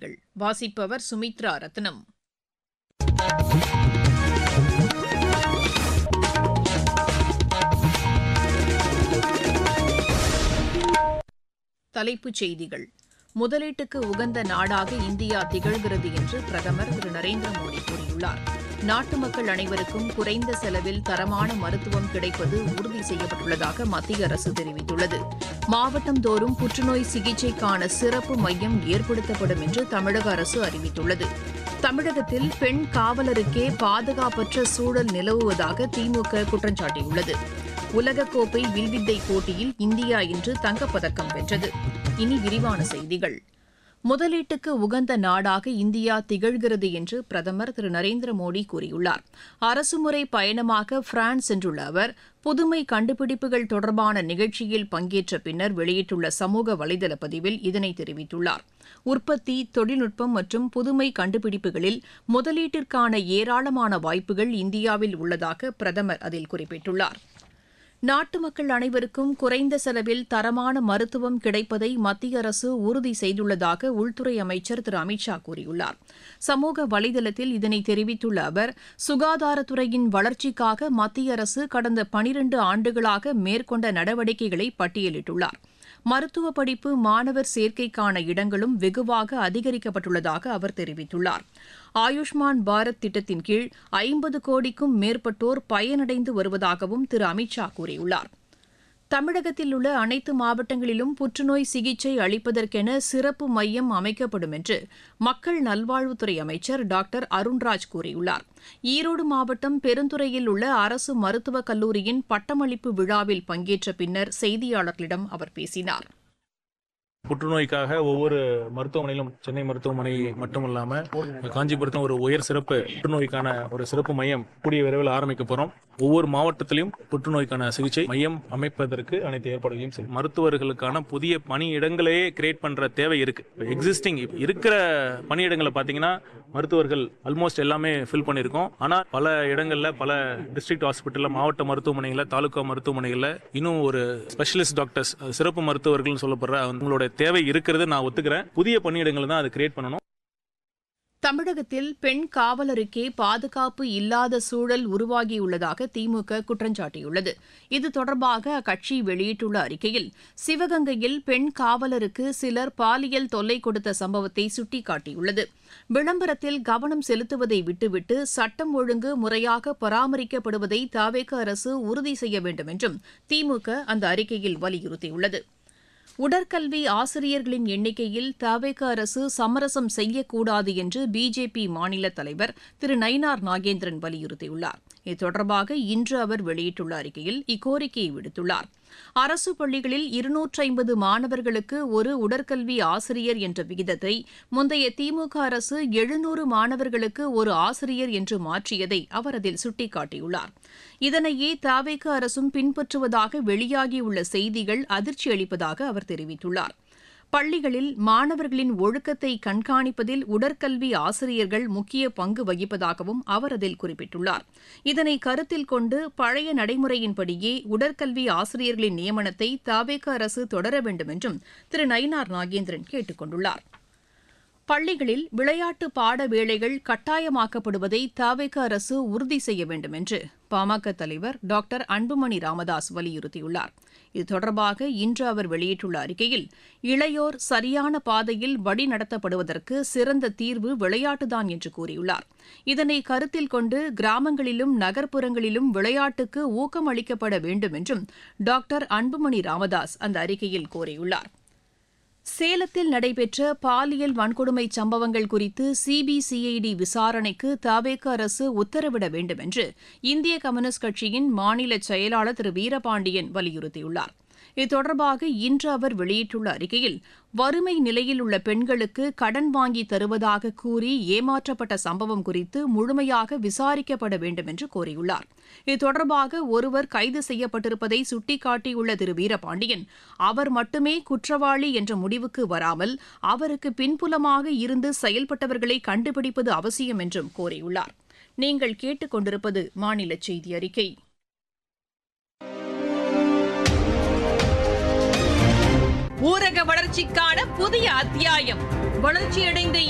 செய்திகள் வாசிப்பவர் சுமித்ரா ரத்னம் தலைப்புச் செய்திகள் முதலீட்டுக்கு உகந்த நாடாக இந்தியா திகழ்கிறது என்று பிரதமர் திரு நரேந்திர மோடி கூறியுள்ளார் நாட்டு மக்கள் அனைவருக்கும் குறைந்த செலவில் தரமான மருத்துவம் கிடைப்பது உறுதி செய்யப்பட்டுள்ளதாக மத்திய அரசு தெரிவித்துள்ளது மாவட்டந்தோறும் புற்றுநோய் சிகிச்சைக்கான சிறப்பு மையம் ஏற்படுத்தப்படும் என்று தமிழக அரசு அறிவித்துள்ளது தமிழகத்தில் பெண் காவலருக்கே பாதுகாப்பற்ற சூழல் நிலவுவதாக திமுக குற்றம் சாட்டியுள்ளது உலகக்கோப்பை வில்வித்தை போட்டியில் இந்தியா இன்று தங்கப்பதக்கம் வென்றது இனி விரிவான செய்திகள் முதலீட்டுக்கு உகந்த நாடாக இந்தியா திகழ்கிறது என்று பிரதமர் திரு நரேந்திர மோடி கூறியுள்ளார் அரசுமுறை பயணமாக பிரான்ஸ் சென்றுள்ள அவர் புதுமை கண்டுபிடிப்புகள் தொடர்பான நிகழ்ச்சியில் பங்கேற்ற பின்னர் வெளியிட்டுள்ள சமூக வலைதள பதிவில் இதனை தெரிவித்துள்ளார் உற்பத்தி தொழில்நுட்பம் மற்றும் புதுமை கண்டுபிடிப்புகளில் முதலீட்டிற்கான ஏராளமான வாய்ப்புகள் இந்தியாவில் உள்ளதாக பிரதமர் அதில் குறிப்பிட்டுள்ளார் நாட்டு மக்கள் அனைவருக்கும் குறைந்த செலவில் தரமான மருத்துவம் கிடைப்பதை மத்திய அரசு உறுதி செய்துள்ளதாக உள்துறை அமைச்சர் திரு அமித்ஷா கூறியுள்ளார் சமூக வலைதளத்தில் இதனை தெரிவித்துள்ள அவர் சுகாதாரத்துறையின் வளர்ச்சிக்காக மத்திய அரசு கடந்த பனிரண்டு ஆண்டுகளாக மேற்கொண்ட நடவடிக்கைகளை பட்டியலிட்டுள்ளார் மருத்துவ படிப்பு மாணவர் சேர்க்கைக்கான இடங்களும் வெகுவாக அதிகரிக்கப்பட்டுள்ளதாக அவர் தெரிவித்துள்ளார் ஆயுஷ்மான் பாரத் திட்டத்தின் கீழ் ஐம்பது கோடிக்கும் மேற்பட்டோர் பயனடைந்து வருவதாகவும் திரு அமித்ஷா கூறியுள்ளார் தமிழகத்தில் உள்ள அனைத்து மாவட்டங்களிலும் புற்றுநோய் சிகிச்சை அளிப்பதற்கென சிறப்பு மையம் அமைக்கப்படும் என்று மக்கள் நல்வாழ்வுத்துறை அமைச்சர் டாக்டர் அருண்ராஜ் கூறியுள்ளார் ஈரோடு மாவட்டம் பெருந்துறையில் உள்ள அரசு மருத்துவக் கல்லூரியின் பட்டமளிப்பு விழாவில் பங்கேற்ற பின்னர் செய்தியாளர்களிடம் அவர் பேசினார் புற்றுநோய்க்காக ஒவ்வொரு மருத்துவமனையிலும் சென்னை மருத்துவமனை மட்டும் இல்லாம காஞ்சிபுரத்தில் ஒரு உயர் சிறப்பு புற்றுநோய்க்கான ஒரு சிறப்பு மையம் கூடிய விரைவில் ஆரம்பிக்க போறோம் ஒவ்வொரு மாவட்டத்திலும் புற்றுநோய்க்கான சிகிச்சை மையம் அமைப்பதற்கு அனைத்து ஏற்பாடுகளையும் செய்யும் மருத்துவர்களுக்கான புதிய பணியிடங்களே கிரியேட் பண்ற தேவை இருக்கு எக்ஸிஸ்டிங் இருக்கிற பணியிடங்களை பாத்தீங்கன்னா மருத்துவர்கள் ஆல்மோஸ்ட் எல்லாமே ஃபில் பண்ணியிருக்கோம் ஆனா பல இடங்கள்ல பல டிஸ்ட்ரிக்ட் ஹாஸ்பிட்டல்ல மாவட்ட மருத்துவமனைகள்ல தாலுகா மருத்துவமனைகள்ல இன்னும் ஒரு ஸ்பெஷலிஸ்ட் டாக்டர்ஸ் சிறப்பு மருத்துவர்கள்னு சொல்லப்படுற அவங்களோட தேவை இருக்கிறது நான் ஒத்துக்கிறேன் புதிய பணியிடங்களை தான் அது கிரியேட் பண்ணணும் தமிழகத்தில் பெண் காவலருக்கே பாதுகாப்பு இல்லாத சூழல் உருவாகியுள்ளதாக திமுக குற்றஞ்சாட்டியுள்ளது இது தொடர்பாக அக்கட்சி வெளியிட்டுள்ள அறிக்கையில் சிவகங்கையில் பெண் காவலருக்கு சிலர் பாலியல் தொல்லை கொடுத்த சம்பவத்தை சுட்டிக்காட்டியுள்ளது விளம்பரத்தில் கவனம் செலுத்துவதை விட்டுவிட்டு சட்டம் ஒழுங்கு முறையாக பராமரிக்கப்படுவதை தாவேக அரசு உறுதி செய்ய வேண்டும் என்றும் திமுக அந்த அறிக்கையில் வலியுறுத்தியுள்ளது உடற்கல்வி ஆசிரியர்களின் எண்ணிக்கையில் தவேக அரசு சமரசம் செய்யக்கூடாது என்று பிஜேபி மாநில தலைவர் திரு நயினார் நாகேந்திரன் வலியுறுத்தியுள்ளார் இது தொடர்பாக இன்று அவர் வெளியிட்டுள்ள அறிக்கையில் இக்கோரிக்கையை விடுத்துள்ளார் அரசு பள்ளிகளில் இருநூற்றி ஐம்பது மாணவர்களுக்கு ஒரு உடற்கல்வி ஆசிரியர் என்ற விகிதத்தை முந்தைய திமுக அரசு எழுநூறு மாணவர்களுக்கு ஒரு ஆசிரியர் என்று மாற்றியதை அவர் அதில் சுட்டிக்காட்டியுள்ளார் இதனையே தாவேக அரசும் பின்பற்றுவதாக வெளியாகியுள்ள செய்திகள் அதிர்ச்சி அளிப்பதாக அவர் தெரிவித்துள்ளார் பள்ளிகளில் மாணவர்களின் ஒழுக்கத்தை கண்காணிப்பதில் உடற்கல்வி ஆசிரியர்கள் முக்கிய பங்கு வகிப்பதாகவும் அவர் அதில் குறிப்பிட்டுள்ளார் இதனை கருத்தில் கொண்டு பழைய நடைமுறையின்படியே உடற்கல்வி ஆசிரியர்களின் நியமனத்தை தாவேக அரசு தொடர வேண்டும் என்றும் திரு நயினார் நாகேந்திரன் கேட்டுக் கொண்டுள்ளார் பள்ளிகளில் விளையாட்டு பாட வேளைகள் கட்டாயமாக்கப்படுவதை தாவேக அரசு உறுதி செய்ய வேண்டும் என்று பாமக தலைவர் டாக்டர் அன்புமணி ராமதாஸ் வலியுறுத்தியுள்ளார் இது தொடர்பாக இன்று அவர் வெளியிட்டுள்ள அறிக்கையில் இளையோர் சரியான பாதையில் வழிநடத்தப்படுவதற்கு சிறந்த தீர்வு விளையாட்டுதான் என்று கூறியுள்ளார் இதனை கருத்தில் கொண்டு கிராமங்களிலும் நகர்ப்புறங்களிலும் விளையாட்டுக்கு ஊக்கம் அளிக்கப்பட வேண்டும் என்றும் டாக்டர் அன்புமணி ராமதாஸ் அந்த அறிக்கையில் கூறியுள்ளார் சேலத்தில் நடைபெற்ற பாலியல் வன்கொடுமை சம்பவங்கள் குறித்து சிபிசிஐடி விசாரணைக்கு தவேக அரசு உத்தரவிட வேண்டும் என்று இந்திய கம்யூனிஸ்ட் கட்சியின் மாநில செயலாளர் திரு வீரபாண்டியன் வலியுறுத்தியுள்ளார் இது தொடர்பாக இன்று அவர் வெளியிட்டுள்ள அறிக்கையில் வறுமை நிலையில் உள்ள பெண்களுக்கு கடன் வாங்கி தருவதாக கூறி ஏமாற்றப்பட்ட சம்பவம் குறித்து முழுமையாக விசாரிக்கப்பட வேண்டும் என்று கோரியுள்ளார் இது தொடர்பாக ஒருவர் கைது செய்யப்பட்டிருப்பதை சுட்டிக்காட்டியுள்ள திரு வீரபாண்டியன் அவர் மட்டுமே குற்றவாளி என்ற முடிவுக்கு வராமல் அவருக்கு பின்புலமாக இருந்து செயல்பட்டவர்களை கண்டுபிடிப்பது அவசியம் என்றும் கோரியுள்ளார் நீங்கள் கேட்டுக்கொண்டிருப்பது மாநில செய்தி அறிக்கை ஊரக வளர்ச்சிக்கான புதிய அத்தியாயம் வளர்ச்சியடைந்த